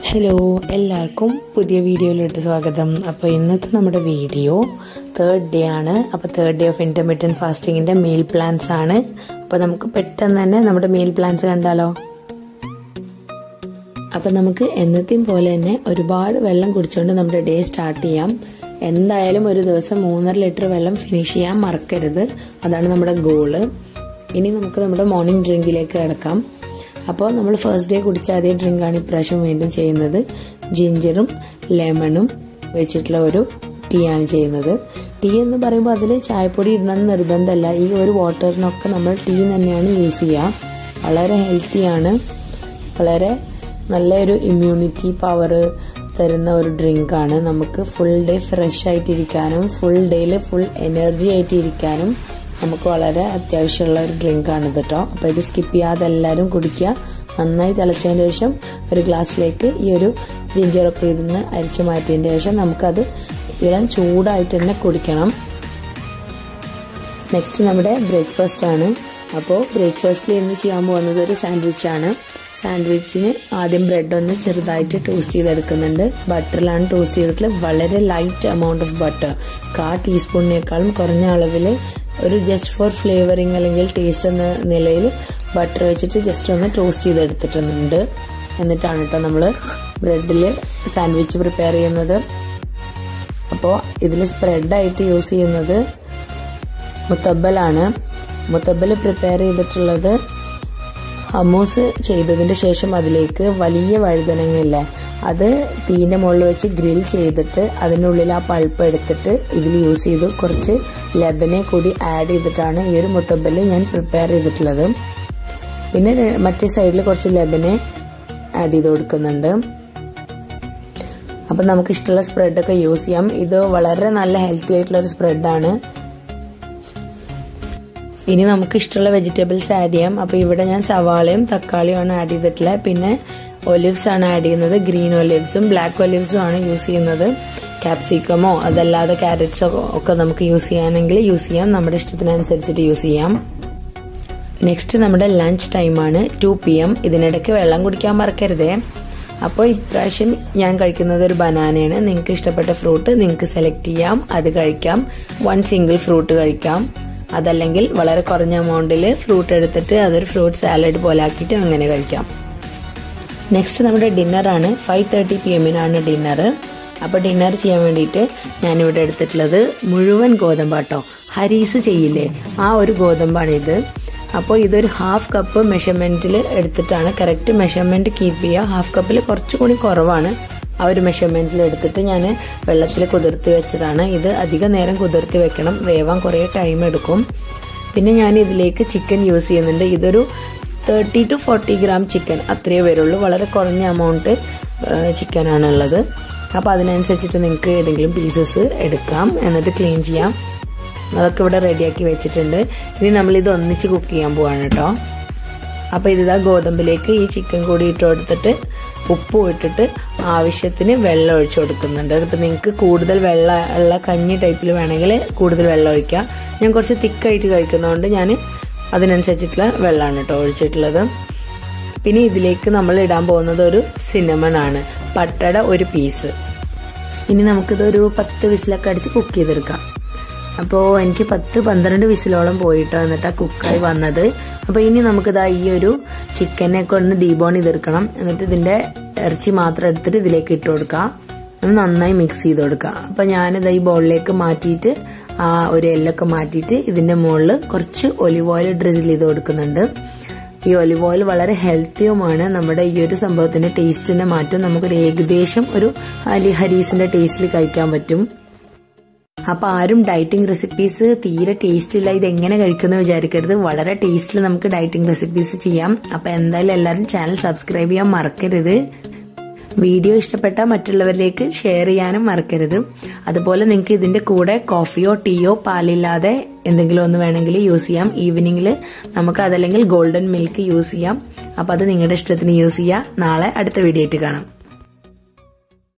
hello എല്ലാവർക്കും പുതിയ വീഡിയോയിലോട്ട് സ്വാഗതം അപ്പോൾ ഇന്നത്തെ നമ്മുടെ വീഡിയോ തേർഡ് ഡേ ആണ് അപ്പോൾ തേർഡ് ഡേ ഓഫ് ഇൻ്റർമീഡിയറ്റ് ഫാസ്റ്റിങ്ങിൻ്റെ മീൽ പ്ലാൻസ് ആണ് അപ്പോൾ നമുക്ക് പെട്ടെന്ന് തന്നെ നമ്മുടെ മീൽ പ്ലാൻസ് കണ്ടാലോ അപ്പം നമുക്ക് എന്നത്തെയും പോലെ തന്നെ ഒരുപാട് വെള്ളം കുടിച്ചുകൊണ്ട് നമ്മുടെ ഡേ സ്റ്റാർട്ട് ചെയ്യാം എന്തായാലും ഒരു ദിവസം മൂന്നര ലിറ്റർ വെള്ളം ഫിനിഷ് ചെയ്യാൻ മറക്കരുത് അതാണ് നമ്മുടെ ഗോള് ഇനി നമുക്ക് നമ്മുടെ മോർണിംഗ് ഡ്രിങ്കിലേക്ക് കിടക്കാം അപ്പോൾ നമ്മൾ ഫസ്റ്റ് ഡേ കുടിച്ച അതേ ഡ്രിങ്കാണ് ഇപ്രാവശ്യം വീണ്ടും ചെയ്യുന്നത് ജിഞ്ചറും ലെമണും വെച്ചിട്ടുള്ള ഒരു ടീ ആണ് ചെയ്യുന്നത് ടീ എന്ന് പറയുമ്പോൾ അതിൽ ചായപ്പൊടി ഇടണമെന്ന് നിർബന്ധമല്ല ഈ ഒരു വാട്ടറിനൊക്കെ നമ്മൾ ടീ തന്നെയാണ് യൂസ് ചെയ്യുക വളരെ ഹെൽത്തിയാണ് വളരെ നല്ലൊരു ഇമ്മ്യൂണിറ്റി പവർ തരുന്ന ഒരു ഡ്രിങ്കാണ് നമുക്ക് ഫുൾ ഡേ ഫ്രഷ് ആയിട്ടിരിക്കാനും ഫുൾ ഡേയിൽ ഫുൾ എനർജി ആയിട്ട് ഇരിക്കാനും നമുക്ക് വളരെ അത്യാവശ്യമുള്ള ഒരു ഡ്രിങ്കാണ് കേട്ടോ അപ്പോൾ ഇത് സ്കിപ്പ് ചെയ്യാതെ എല്ലാവരും കുടിക്കുക നന്നായി തിളച്ചതിന് ശേഷം ഒരു ഗ്ലാസ്സിലേക്ക് ഈ ഒരു ജിഞ്ചറൊക്കെ ഇതിന്ന് അരിച്ചു മാറ്റിയതിന് ശേഷം നമുക്കത് ഇളം ചൂടായിട്ട് തന്നെ കുടിക്കണം നെക്സ്റ്റ് നമ്മുടെ ബ്രേക്ക്ഫാസ്റ്റ് ആണ് അപ്പോൾ ബ്രേക്ക്ഫാസ്റ്റിൽ ഇന്ന് ചെയ്യാൻ പോകുന്നത് ഒരു സാൻഡ്വിച്ച് ആണ് സാൻഡ്വിച്ചിന് ആദ്യം ബ്രെഡ് ഒന്ന് ചെറുതായിട്ട് ടോസ്റ്റ് ചെയ്തെടുക്കുന്നുണ്ട് ബട്ടറിലാണ് ടോസ്റ്റ് ചെയ്തിട്ടുള്ളത് വളരെ ലൈറ്റ് എമൗണ്ട് ഓഫ് ബട്ടർ കാ ടീസ്പൂണിനേക്കാളും കുറഞ്ഞ അളവിൽ ഒരു ജസ്റ്റ് ഫോർ ഫ്ലേവറിങ് അല്ലെങ്കിൽ ടേസ്റ്റ് എന്ന നിലയിൽ ബട്ടർ വെച്ചിട്ട് ജസ്റ്റ് ഒന്ന് ടോസ്റ്റ് ചെയ്തെടുത്തിട്ടുണ്ട് എന്നിട്ടാണ് കേട്ടോ നമ്മൾ ബ്രെഡിൽ സാൻഡ്വിച്ച് പ്രിപ്പയർ ചെയ്യുന്നത് അപ്പോൾ ഇതിൽ സ്പ്രെഡായിട്ട് യൂസ് ചെയ്യുന്നത് മുത്തബലാണ് മുത്തബൽ പ്രിപ്പയർ ചെയ്തിട്ടുള്ളത് ഹമൂസ് ചെയ്തതിന് ശേഷം അതിലേക്ക് വലിയ വഴുതനങ്ങയില്ലേ അത് തീൻ്റെ മുകളിൽ വെച്ച് ഗ്രിൽ ചെയ്തിട്ട് അതിനുള്ളിൽ ആ പൾപ്പ് എടുത്തിട്ട് ഇതിൽ യൂസ് ചെയ്തു കുറച്ച് ലെബനെ കൂടി ആഡ് ചെയ്തിട്ടാണ് ഈ ഒരു മുത്തബല് ഞാൻ പ്രിപ്പയർ ചെയ്തിട്ടുള്ളത് പിന്നെ മറ്റേ സൈഡിൽ കുറച്ച് ലെബനെ ആഡ് ചെയ്ത് കൊടുക്കുന്നുണ്ട് അപ്പം നമുക്ക് ഇഷ്ടമുള്ള സ്പ്രെഡൊക്കെ യൂസ് ചെയ്യാം ഇത് വളരെ നല്ല ഹെൽത്തി ആയിട്ടുള്ള ഒരു സ്പ്രെഡാണ് ഇനി നമുക്ക് ഇഷ്ടമുള്ള വെജിറ്റബിൾസ് ആഡ് ചെയ്യാം അപ്പോൾ ഇവിടെ ഞാൻ സവാളയും തക്കാളിയും ആണ് ആഡ് ചെയ്തിട്ടുള്ളത് പിന്നെ ഒലിവ്സ് ആണ് ആഡ് ചെയ്യുന്നത് ഗ്രീൻ ഒലിവ്സും ബ്ലാക്ക് ഒലിവ്സും ആണ് യൂസ് ചെയ്യുന്നത് ക്യാപ്സിക്കമോ അതല്ലാതെ ക്യാരറ്റ്സോ ഒക്കെ നമുക്ക് യൂസ് ചെയ്യാനെങ്കിൽ യൂസ് ചെയ്യാം നമ്മുടെ ഇഷ്ടത്തിനനുസരിച്ചിട്ട് യൂസ് ചെയ്യാം നെക്സ്റ്റ് നമ്മുടെ ലഞ്ച് ടൈമാണ് ടു പി എം ഇതിനിടയ്ക്ക് വെള്ളം കുടിക്കാൻ മറക്കരുതേ അപ്പോൾ ഇപ്രാവശ്യം ഞാൻ കഴിക്കുന്നത് ഒരു ബനാനയാണ് നിങ്ങൾക്ക് ഇഷ്ടപ്പെട്ട ഫ്രൂട്ട് നിങ്ങൾക്ക് സെലക്ട് ചെയ്യാം അത് കഴിക്കാം വൺ സിംഗിൾ ഫ്രൂട്ട് കഴിക്കാം അതല്ലെങ്കിൽ വളരെ കുറഞ്ഞ എമൗണ്ടിൽ ഫ്രൂട്ട് എടുത്തിട്ട് അതൊരു ഫ്രൂട്ട് സാലഡ് പോലെ ആക്കിയിട്ട് അങ്ങനെ കഴിക്കാം നെക്സ്റ്റ് നമ്മുടെ ഡിന്നറാണ് ഫൈവ് തേർട്ടി പി എമ്മിനാണ് ഡിന്നർ അപ്പോൾ ഡിന്നർ ചെയ്യാൻ വേണ്ടിയിട്ട് ഞാനിവിടെ എടുത്തിട്ടുള്ളത് മുഴുവൻ ഗോതമ്പാട്ടോ ഹരീസ് ചെയ്യില്ലേ ആ ഒരു ഗോതമ്പാണിത് അപ്പോൾ ഇതൊരു ഹാഫ് കപ്പ് മെഷർമെൻറ്റിൽ എടുത്തിട്ടാണ് കറക്റ്റ് മെഷർമെൻറ്റ് കീപ്പ് ചെയ്യുക ഹാഫ് കപ്പിൽ കുറച്ചുകൂടി കുറവാണ് ആ ഒരു മെഷർമെൻറ്റിൽ എടുത്തിട്ട് ഞാൻ വെള്ളത്തിൽ കുതിർത്തി വെച്ചതാണ് ഇത് അധിക നേരം കുതിർത്തി വെക്കണം വേവാൻ കുറേ ടൈം എടുക്കും പിന്നെ ഞാൻ ഇതിലേക്ക് ചിക്കൻ യൂസ് ചെയ്യുന്നുണ്ട് ഇതൊരു thirty to forty gram chicken അത്രയേ വരുള്ളൂ വളരെ കുറഞ്ഞ എമൗണ്ട് ചിക്കനാണ് ഉള്ളത് അപ്പോൾ അതിനനുസരിച്ചിട്ട് നിങ്ങൾക്ക് ഏതെങ്കിലും പീസസ് എടുക്കാം എന്നിട്ട് ക്ലീൻ ചെയ്യാം അതൊക്കെ ഇവിടെ റെഡിയാക്കി വെച്ചിട്ടുണ്ട് ഇനി നമ്മളിത് ഒന്നിച്ച് കുക്ക് ചെയ്യാൻ പോവാണ് കേട്ടോ അപ്പോൾ ഇതാ ഗോതമ്പിലേക്ക് ഈ ചിക്കൻ കൂടി ഇട്ട് കൊടുത്തിട്ട് ഉപ്പും ഇട്ടിട്ട് ആവശ്യത്തിന് വെള്ളം ഒഴിച്ചു കൊടുക്കുന്നുണ്ട് അതിപ്പോൾ നിങ്ങൾക്ക് കൂടുതൽ വെള്ളം ഉള്ള കഞ്ഞി ടൈപ്പിൽ വേണമെങ്കിൽ കൂടുതൽ വെള്ളം ഒഴിക്കാം ഞാൻ കുറച്ച് തിക്കായിട്ട് കഴിക്കുന്നതുകൊണ്ട് ഞാൻ അതിനനുസരിച്ചിട്ടുള്ള വെള്ളമാണ് കേട്ടോ ഒഴിച്ചിട്ടുള്ളത് പിന്നെ ഇതിലേക്ക് നമ്മൾ ഇടാൻ പോകുന്നത് ഒരു സിനമൺ ആണ് പട്ടയുടെ ഒരു പീസ് ഇനി നമുക്കിതൊരു പത്ത് വിസിലൊക്കെ അടിച്ച് കുക്ക് ചെയ്തെടുക്കാം അപ്പോൾ എനിക്ക് പത്ത് പന്ത്രണ്ട് വിസിലോളം പോയിട്ടോ എന്നിട്ടാ കുക്കായി വന്നത് അപ്പോൾ ഇനി നമുക്കിതാ ഈ ഒരു ചിക്കനെ കൊണ്ട് ഡീബോൺ ചെയ്തെടുക്കണം എന്നിട്ട് ഇതിൻ്റെ ഇറച്ചി മാത്രം എടുത്തിട്ട് ഇതിലേക്ക് ഇട്ട് കൊടുക്കാം ഒന്ന് നന്നായി മിക്സ് ചെയ്ത് കൊടുക്കുക അപ്പോൾ ഞാനിത് ഈ ബൗളിലേക്ക് മാറ്റിയിട്ട് ആ ഒരു എല്ലൊക്കെ മാറ്റിയിട്ട് ഇതിൻ്റെ മുകളിൽ കുറച്ച് ഒലിവ് ഓയിൽ ഡ്രിസിൽ ചെയ്ത് കൊടുക്കുന്നുണ്ട് ഈ ഒലിവ് ഓയിൽ വളരെ ഹെൽത്തിയുമാണ് നമ്മുടെ ഈ ഒരു സംഭവത്തിന്റെ ടേസ്റ്റിനെ മാറ്റും നമുക്കൊരു ഏകദേശം ഒരു അലി ഹരീസിന്റെ ടേസ്റ്റിൽ കഴിക്കാൻ പറ്റും അപ്പൊ ആരും ഡയറ്റിംഗ് റെസിപ്പീസ് തീരെ ടേസ്റ്റ് ഇല്ല ഇത് എങ്ങനെ കഴിക്കുന്ന വിചാരിക്കരുത് വളരെ ടേസ്റ്റിൽ നമുക്ക് ഡയറ്റിംഗ് റെസിപ്പീസ് ചെയ്യാം അപ്പൊ എന്തായാലും എല്ലാവരും ചാനൽ സബ്സ്ക്രൈബ് ചെയ്യാൻ മറക്കരുത് വീഡിയോ ഇഷ്ടപ്പെട്ട മറ്റുള്ളവരിലേക്ക് ഷെയർ ചെയ്യാനും മറക്കരുത് അതുപോലെ നിങ്ങൾക്ക് ഇതിന്റെ കൂടെ കോഫിയോ ടീയോ പാലില്ലാതെ എന്തെങ്കിലും ഒന്ന് വേണമെങ്കിൽ യൂസ് ചെയ്യാം ഈവനിങ്ങിൽ നമുക്ക് അതല്ലെങ്കിൽ ഗോൾഡൻ മിൽക്ക് യൂസ് ചെയ്യാം അപ്പൊ അത് നിങ്ങളുടെ ഇഷ്ടത്തിന് യൂസ് ചെയ്യാം നാളെ അടുത്ത വീഡിയോ ആയിട്ട് കാണാം